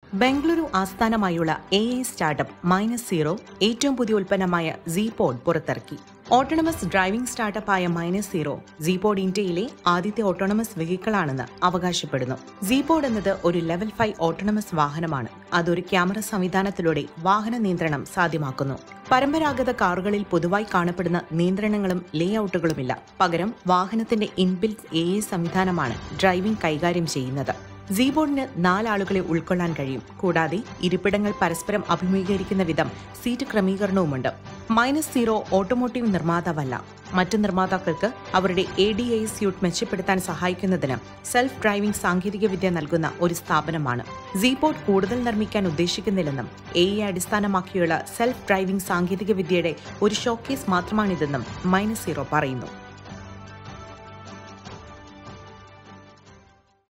ബംഗളൂരു ആസ്ഥാനമായുള്ള A I startup minus zero ഏറ്റവും പുതിയ ഉൽപ്പന്നമായ സീപോഡ് പുറത്തിറക്കി ഓട്ടോണമസ് ഡ്രൈവിംഗ് സ്റ്റാർട്ടപ്പായ മൈനസ് സീറോ സീപോഡ് ഇന്ത്യയിലെ ആദ്യത്തെ ഓട്ടോണമസ് വെഹിക്കിളാണെന്ന് അവകാശപ്പെടുന്നു സീപോഡ് എന്നത് ഒരു ലെവൽ ഫൈവ് ഓട്ടോണമസ് വാഹനമാണ് അതൊരു ക്യാമറ സംവിധാനത്തിലൂടെ വാഹന നിയന്ത്രണം സാധ്യമാക്കുന്നു പരമ്പരാഗത കാറുകളിൽ പൊതുവായി കാണപ്പെടുന്ന നിയന്ത്രണങ്ങളും ലേഔട്ടുകളുമില്ല പകരം വാഹനത്തിന്റെ ഇൻബിൽറ്റ് എ ഐ സംവിധാനമാണ് ഡ്രൈവിംഗ് കൈകാര്യം ചെയ്യുന്നത് സീബോർഡിന് നാലാളുകളെ ഉൾക്കൊള്ളാൻ കഴിയും കൂടാതെ ഇരിപ്പിടങ്ങൾ പരസ്പരം അഭിമുഖീകരിക്കുന്ന വിധം സീറ്റ് ക്രമീകരണവുമുണ്ട് മൈനസ് സീറോ ഓട്ടോമോട്ടീവ് നിർമ്മാതാവല്ല മറ്റ് നിർമ്മാതാക്കൾക്ക് അവരുടെ എ ഡി ഐ സ്യൂട്ട് മെച്ചപ്പെടുത്താൻ സഹായിക്കുന്നതിന് സെൽഫ് ഡ്രൈവിംഗ് സാങ്കേതികവിദ്യ നൽകുന്ന ഒരു സ്ഥാപനമാണ് സീപോർട്ട് കൂടുതൽ നിർമ്മിക്കാൻ ഉദ്ദേശിക്കുന്നില്ലെന്നും എ ഐ അടിസ്ഥാനമാക്കിയുള്ള സെൽഫ് ഡ്രൈവിംഗ് സാങ്കേതികവിദ്യയുടെ ഒരു ഷോക്കേസ് മാത്രമാണിതെന്നും മൈനസ് സീറോ പറയുന്നു